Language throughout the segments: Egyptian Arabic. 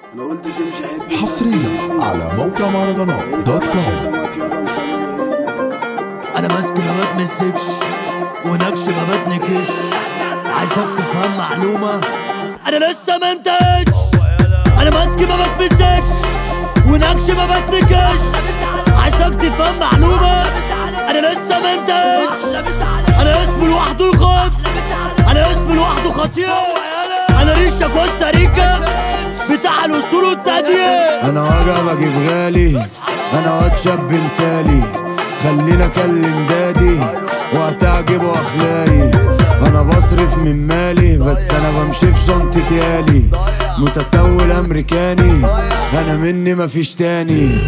انا قلت تمشي حبي حصريا على موقع مهرجانات دوت كوم سمك يابا انت انا ماسك ما بتمسكش ونكش ما بتنكش عايزك تفهم معلومة انا لسه ما انتجش انا ماسك ما بتمسكش ونكش ما بتنكش عايزك تفهم معلومة انا لسه ما انتجش انا اسمي لوحده يخط انا اسمي لوحده خطير انا ريشة كوستاريكا بتاع الاصول والتهديد انا وجع بجيب غالي انا واد شاب مثالي خلينا اكلم دادي وهتعجب اخلاقي انا بصرف من مالي بس انا بمشي في شنطة يالي متسول امريكاني انا مني مفيش تاني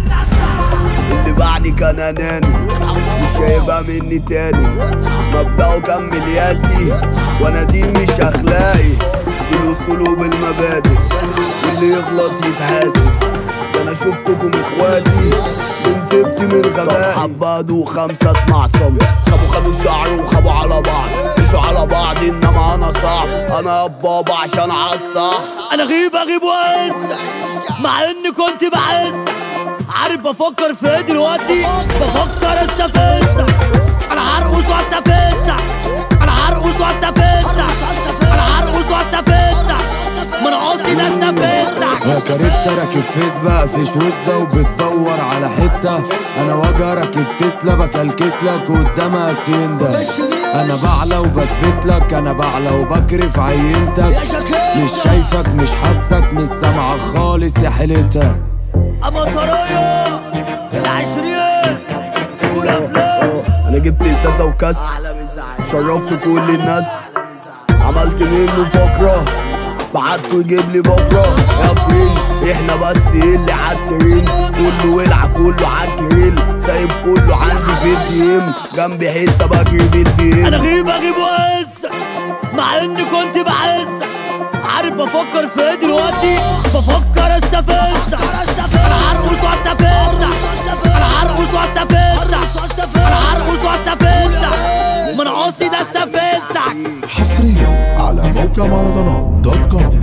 اللي بعدي كان اناني مش هيبقى مني تاني مبدأه كمل ياسي وانا دي مش اخلاقي بالاصول وبالمبادئ واللي يغلط يتحاسب ده انا شفتكم اخواتي من تبتي من غبائي حبادوا خمسة اسمع صم خبوا خدوا الشعر وخبوا على بعض مشوا على بعض انما انا صعب انا بابا عشان عالصح انا غيب اغيب واقس مع اني كنت بعز عارف بفكر في ايه دلوقتي بفكر استفز انا هرقص واستفز انا هرقص واستفز انا هرقص واستفز ما انا قصدي ده استفز يا كاريتا راكب فيس بقى فيش وزة وبتدور على حتة انا وجع راكب تسلا بكلكس لك قدام اسيندا انا بعلى وبثبت لك انا بعلى وبجري في عينتك مش شايفك مش حاسك مش سامعك خالص يا حيلتها اما طرايا العشرين والافلاس انا جبت ازازه وكاس شربت كل الناس عملت منه فقره بعته يجيب لي بفره يا فرين احنا بس اللي عالترين كله ولع كله عالجريل سايب كله عندي في الدي ام جنبي حته بجري بالبي انا ام غيب اغيب واقس مع اني كنت بعز عارف بفكر في ايه دلوقتي بفكر استفز انا هرقص واستفز انا هرقص واستفز انا هرقص واستفز ما انا قصدي ده استفزك حصريا على موقع مهرجانات دوت كوم